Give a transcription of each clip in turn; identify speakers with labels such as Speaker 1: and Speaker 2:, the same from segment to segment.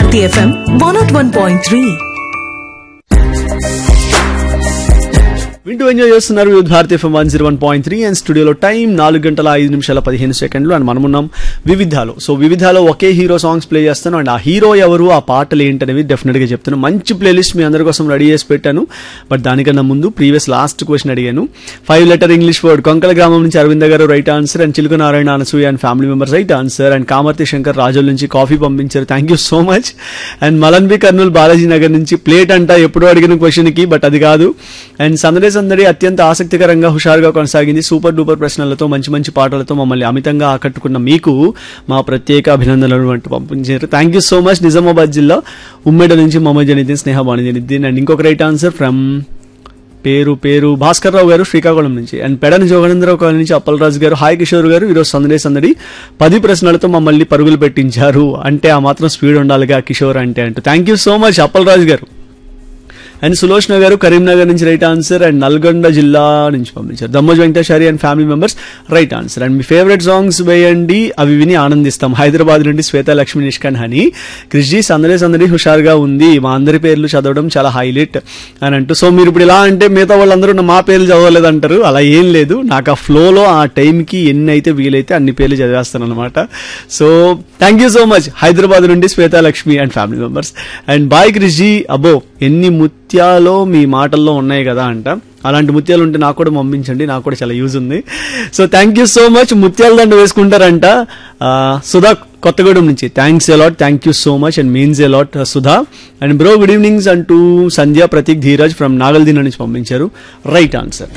Speaker 1: Bharati FM one nought one point three
Speaker 2: వింటూ enjoy చేస్తున్నారు Vividha Bharati FM one zero one point three and స్టూడియోలో time నాలుగు గంటల ఐదు నిమిషాల పదిహేను సెకండ్లు అండ్ మనమున్నాం వివిధాలో సో వివిధాలో ఒకే హీరో సాంగ్స్ ప్లే చేస్తాను అండ్ ఆ హీరో ఎవరు ఆ పాటలు ఏంటనేవి డెఫినెట్గా చెప్తాను మంచి ప్లేలిస్ట్ మీ అందరి కోసం రెడీ చేసి పెట్టాను బట్ దానికన్నా ముందు ప్రీవియస్ లాస్ట్ క్వశ్చన్ అడిగాను five letter English word Konkala గ్రామం నుంచి Aravinda garu right answer and Chiluka Narayana Anasuya and family members right answer and Kamarthi Shankar Rajula నుంచి కాఫీ పంపించారు thank you so much and Malan B Kurnool Balaji Nagar నుంచి ప్లేట్ అంట ఎప్పుడో అడిగిన క్వశ్చన్ కి బట్ అది కాదు అండ్ సందడే సందడి అత్యంత ఆసక్తికరంగా హుషారుగా కొనసాగింది సూపర్ డూపర్ ప్రశ్నలతో మంచి మంచి పాటలతో మమ్మల్ని అమితంగా ఆకట్టుకున్న మీకు మా ప్రత్యేక అభినందనలు అంటూ పంపించారు thank you so much Nizamabad జిల్లా ఉమ్మడి నుంచి మొహమ్మద్ జనిద్దీన్ స్నేహ బాణి జనిద్దీన్ అండ్ ఇంకొక రైట్ ఆన్సర్ ఫ్రమ్ పేరు పేరు భాస్కర్ రావు గారు శ్రీకాకుళం నుంచి అండ్ పెడని జోగనేంద్రరావు కాలనీ నుంచి అప్పలరాజు గారు హాయ్ కిషోర్ గారు ఈరోజు సందడి సందడి పది ప్రశ్నలతో మమ్మల్ని పరుగులు పెట్టించారు అంటే ఆ మాత్రం స్పీడ్ ఉండాలిగా కిషోర్ అంటే అంటూ thank you so much Appalaraju garu and Sulochana గారు కరీంనగర్ నుంచి రైట్ ఆన్సర్ అండ్ నల్గొండ జిల్లా నుంచి పంపించారు Dammoj Venkateshwari and family members right answer and మీ ఫేవరెట్ సాంగ్స్ వేయండి అవి విని ఆనందిస్తాం హైదరాబాద్ నుండి శ్వేత లక్ష్మి నిష్కన్ హని క్రిష్జీ సందడి సందడి హుషారుగా ఉంది మా అందరి పేర్లు చదవడం చాలా హైలైట్ అని అంటూ సో మీరు ఇప్పుడు ఇలా అంటే మిగతా వాళ్ళందరూ నా- మా పేర్లు చదవలేదు అంటారు అలా ఏం లేదు నాకు ఆ ఫ్లోలో ఆ టైంకి ఎన్ని అయితే వీలైతే అన్ని పేర్లు చదివేస్తాను అనమాట so thank you so much Hyderabad నుండి Shweta Lakshmi and family members and bye Krishji అబ్బో ఎన్ని ముత్యాలో మీ మాటల్లో ఉన్నాయి కదా అంట అలాంటి ముత్యాలు ఉంటే నాకు కూడా పంపించండి నాకు కూడా చాలా యూజ్ ఉంది so thank you so much ముత్యాల దండ వేసుకుంటారంట ఆ, సుధా కొత్తగూడెం నుంచి thanks a lot thank you so much and means a lot Sudha and bro good evenings అంటూ సంధ్య ప్రతీక్ ధీరజ్ ఫ్రమ్ నాగల్దీన నుంచి పంపించారు right answer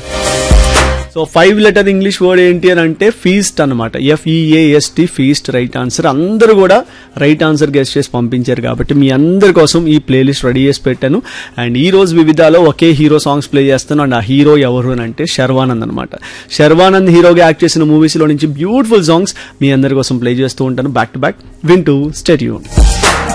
Speaker 2: so five letter English word ఏంటి అని అంటే ఫీస్ట్ అనమాట ఎఫ్ఈఏఎస్టి ఫీస్ట్ రైట్ ఆన్సర్ అందరూ కూడా రైట్ ఆన్సర్ గెస్ట్ చేసి పంపించారు కాబట్టి మీ అందరి కోసం ఈ ప్లేలిస్ట్ రెడీ చేసి పెట్టాను అండ్ ఈ రోజు వివిధాలో ఒకే హీరో సాంగ్స్ ప్లే చేస్తాను అండ్ ఆ హీరో ఎవరు అని అంటే శర్వానంద్ అనమాట శర్వానంద్ హీరోగా యాక్ట్ చేసిన మూవీస్ లో నుంచి బ్యూటిఫుల్ సాంగ్స్ మీ అందరి కోసం ప్లే చేస్తూ ఉంటాను బ్యాక్ టు బ్యాక్ వింటూ స్టెట్యూన్